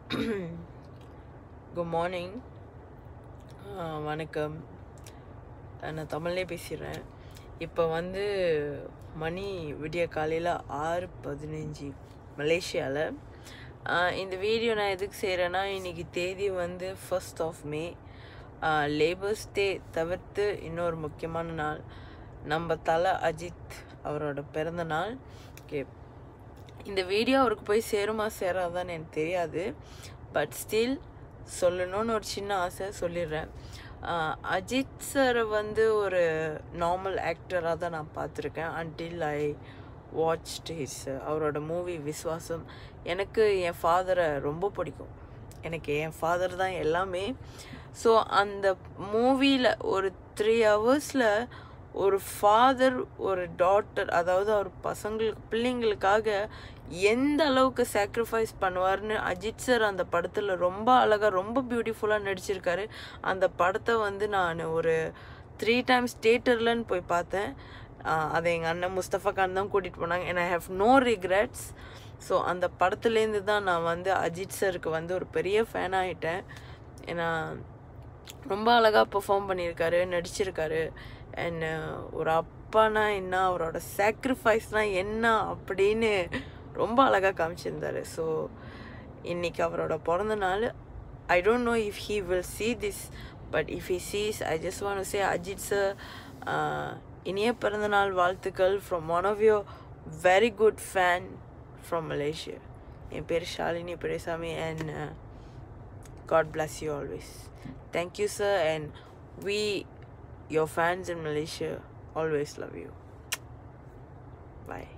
Good morning வணக்கம் நான் தமிழ்லே பேசிடுறேன் இப்போ வந்து மணி விடிய காலையில் ஆறு பதினஞ்சு மலேசியாவில் இந்த வீடியோ நான் எதுக்கு செய்கிறேன்னா இன்றைக்கி தேதி வந்து first of May labours day தவிர்த்து இன்னொரு முக்கியமான நாள் நம்ம தலை அஜித் அவரோட பிறந்த நாள் ஓகே இந்த வீடியோ அவருக்கு போய் சேருமா சேராதான்னு எனக்கு தெரியாது பட் ஸ்டில் சொல்லணும்னு ஒரு சின்ன ஆசை சொல்லிடுறேன் ஆஹ் அஜித் சாரை வந்து ஒரு நார்மல் ஆக்டராக தான் நான் பார்த்துருக்கேன் அன்டில் ஐ வாட்ச்ட் ஹிஸ் அவரோட மூவி விஸ்வாசம் எனக்கு என் ஃபாதரை ரொம்ப பிடிக்கும் எனக்கு என் ஃபாதர் தான் எல்லாமே ஸோ அந்த மூவியில் ஒரு த்ரீ ஹவர்ஸில் ஒரு ஃபாதர் ஒரு டாட்டர் அதாவது அவர் பசங்களுக்கு பிள்ளைங்களுக்காக எந்த அளவுக்கு சாக்ரிஃபைஸ் பண்ணுவார்னு அஜித் சார் அந்த படத்தில் ரொம்ப அழகாக ரொம்ப பியூட்டிஃபுல்லாக நடிச்சிருக்காரு அந்த படத்தை வந்து நான் ஒரு த்ரீ டைம்ஸ் தேட்டர்லன்னு போய் பார்த்தேன் ஆஹ் அதை எங்கள் அண்ணன் முஸ்தஃபா கான் தான் கூட்டிகிட்டு போனாங்க and I have no regrets so அந்த படத்துலேருந்து தான் நான் வந்து அஜித் சருக்கு வந்து ஒரு பெரிய ஃபேன் ஆகிட்டேன் ஏன்னா ரொம்ப அழகாக பெர்ஃபார்ம் பண்ணியிருக்காரு நடிச்சிருக்காரு அண்ட் ஒரு அப்பானா என்ன அவரோட சாக்ரிஃபைஸ்னால் என்ன அப்படின்னு ரொம்ப அழகாக காமிச்சிருந்தாரு ஸோ இன்னைக்கு அவரோட பிறந்த நாள் I don't know if he will see this but if he sees I just want say Ajith sir இனிய பிறந்தநாள் வாழ்த்துக்கள் from one of your very good fan from Malaysia என் பேர் Shalini Periyasamy and God bless you always. Thank you, sir, and we, your fans in Malaysia, always love you. Bye.